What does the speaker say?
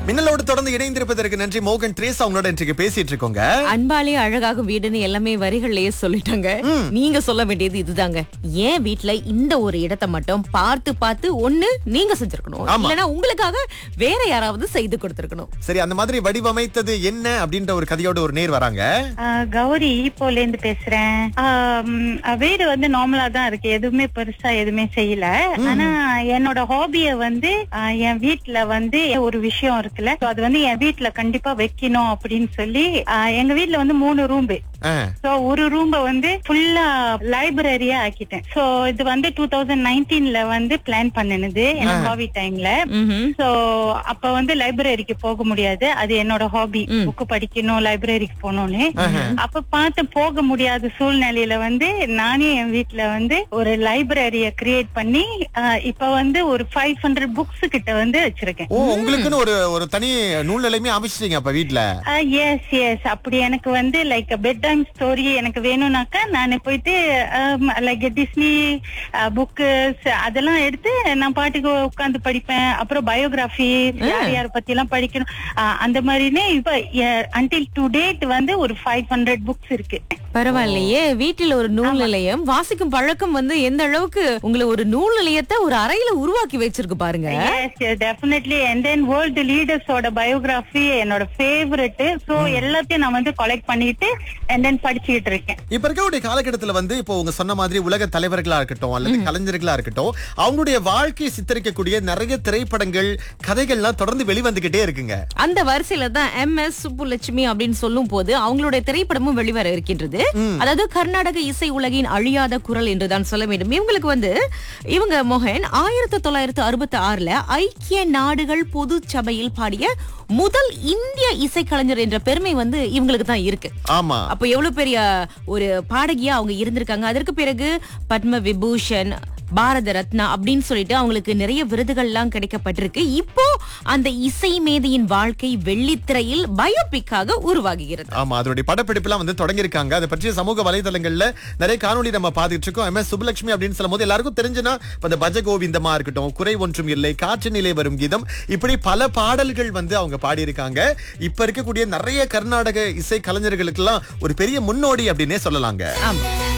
மின்னலோடு தொடர்ந்து இணைந்திருப்பதற்கு நன்றி மோகன் ட்ரேஸ் அவங்களோட இன்றைக்கு பேசிட்டு இருக்கோங்க அன்பாலே அழகாகும் வீடுன்னு எல்லாமே வரிகள்லயே சொல்லிட்டாங்க நீங்க சொல்ல வேண்டியது இதுதாங்க ஏன் வீட்ல இந்த ஒரு இடத்தை மட்டும் பார்த்து பார்த்து ஒண்ணு நீங்க செஞ்சிருக்கணும் ஆமா. இல்லனா உங்களுக்காக வேற யாராவது செய்து கொடுத்திருக்கணும் சரி அந்த மாதிரி வடிவமைத்தது என்ன அப்படின்ற ஒரு கதையோட ஒரு நேர் வராங்க ஆ, கௌரி ஈப்போல இருந்து பேசுறேன் ஆம், வீடு வந்து நார்மலா தான் இருக்கு எதுவுமே பெருசா எதுவுமே செய்யல ஆனா என்னோட ஹாபிய வந்து ஆ, என் வீட்ல வந்து ஒரு விஷயம் இருக்குல்ல So அது வந்து என் வீட்ல கண்டிப்பா வைக்கணும் அப்படின்னு சொல்லி ஆ, எங்க வீட்ல வந்து மூணு ரூம் ஆ, சோ ஒரு ரூம்ப வந்து ஃபுல்லா லைப்ரரியா ஆக்கிட்டேன் சோ இது வந்து டூ தௌசண்ட் நைன்டீன்ல வந்து பிளான் பண்ணினது எனக்கு கோவிட் டைம்ல ம்ஹும். சோ அப்ப வந்து லைப்ரரிக்கு போக முடியாது அது என்னோட ஹாபி புக் படிக்கணும் லைப்ரரிக்கு போகணும்னு அப்ப பார்த்து போக முடியாத சூழ்நிலையில வந்து நானே என் வீட்ல வந்து ஒரு லைப்ரரிய கிரியேட் பண்ணி ஆஹ், இப்ப வந்து ஒரு ஃபைவ் ஹண்ட்ரட் புக்ஸ் கிட்ட வந்து வச்சிருக்கேன் ஓ உங்களுக்குன்னு ஒரு ஒரு தனி நூல் நிலையமே அமைச்சிட்டீங்க அப்ப வீட்ல எஸ் எஸ் அப்படி எனக்கு வந்து லைக் பெட் டைம் ஸ்டோரி எனக்கு வேணும்னாக்கா நான் போயிட்டு லைக் டிஸ்னி புக்கு அதெல்லாம் எடுத்து நான் பாட்டுக்கு உட்கார்ந்து படிப்பேன் அப்புறம் பயோகிராஃபி யார் யார் பத்தி எல்லாம் படிக்கணும் அஹ், அந்த மாதிரினே இப்ப அன்டில் டு டேட் வந்து ஒரு ஃபைவ் ஹண்ட்ரட் புக்ஸ் இருக்கு பரவாயில்லையே வீட்டில் ஒரு நூல் நிலையம் வாசிக்கும் பழக்கம் வந்து எந்த அளவுக்கு உங்களை ஒரு நூல் நிலையத்தை ஒரு அறையில உருவாக்கி வச்சிருக்கு பாருங்க yes definitely and then world லீடர்ஸோட பயோகிராஃபி என்னோட ஃபேவரட் சோ எல்லாத்தையும் நான் வந்து கலெக்ட் பண்ணிட்டு அண்ட் தென் படிச்சுக்கிட்டு இருக்கேன் இப்ப இருக்கக்கூடிய காலகட்டத்துல வந்து இப்போ உங்க சொன்ன மாதிரி உலக தலைவர்களா இருக்கட்டும் அல்லது கலைஞர்களா இருக்கட்டும் அவங்களுடைய வாழ்க்கையை சித்தரிக்கக்கூடிய நிறைய திரைப்படங்கள் கதைகள்லாம் தொடர்ந்து வெளிவந்துகிட்டே இருக்குங்க அந்த வரிசையில தான் எம் எஸ் சுப்புலட்சுமி அப்படின்னு சொல்லும் போது அவங்களுடைய திரைப்படமும் வெளிவர இருக்கின்றது அதாவது கர்நாடக இசை உலகின் அழியாத குரல் என்றுதான் சொல்ல வேண்டும் இவங்களுக்கு வந்து இவங்க மோகன் ஆயிரத்தி தொள்ளாயிரத்தி அறுபத்தி ஆறுல ஐக்கிய நாடுகள் பொது சபையில் பாடிய முதல் இந்திய இசைக்கலைஞர் என்ற பெருமை வந்து இவங்களுக்கு தான் இருக்கு ஆமா அப்ப எவ்வளவு பெரிய ஒரு பாடகியா அவங்க இருந்திருக்காங்க அதற்கு பிறகு பத்ம விபூஷன் பாரத ரத்னா அப்படின்னு சொல்லிட்டு அவங்களுக்கு நிறைய விருதுகள்லாம் கிடைக்கப்பட்டிருக்கு இப்போ அந்த இசை மேதையின் வாழ்க்கை வெள்ளித்திரையில் பயோபிக்காக உருவாகுகிறது ஆமா அதனுடைய படப்பிடிப்புலாம் வந்து தொடங்கியிருக்காங்க அதை பற்றிய சமூக வலைதளங்கள்ல நிறைய காணொளி நம்ம பார்த்துட்டு இருக்கோம் எம் எஸ் சுப்புலட்சுமி அப்படின்னு சொல்லும் போது எல்லாருக்கும் தெரிஞ்சுனா இப்ப இந்த பஜகோவிந்தமா இருக்கட்டும் குறை ஒன்றும் இல்லை காற்று நிலை வரும் கீதம் இப்படி பல பாடல்கள் வந்து அவங்க பாடியிருக்காங்க இப்ப இருக்கக்கூடிய நிறைய கர்நாடக இசை கலைஞர்களுக்கெல்லாம் ஒரு பெரிய முன்னோடி அப்படின்னே சொல்லலாங்க ஆமா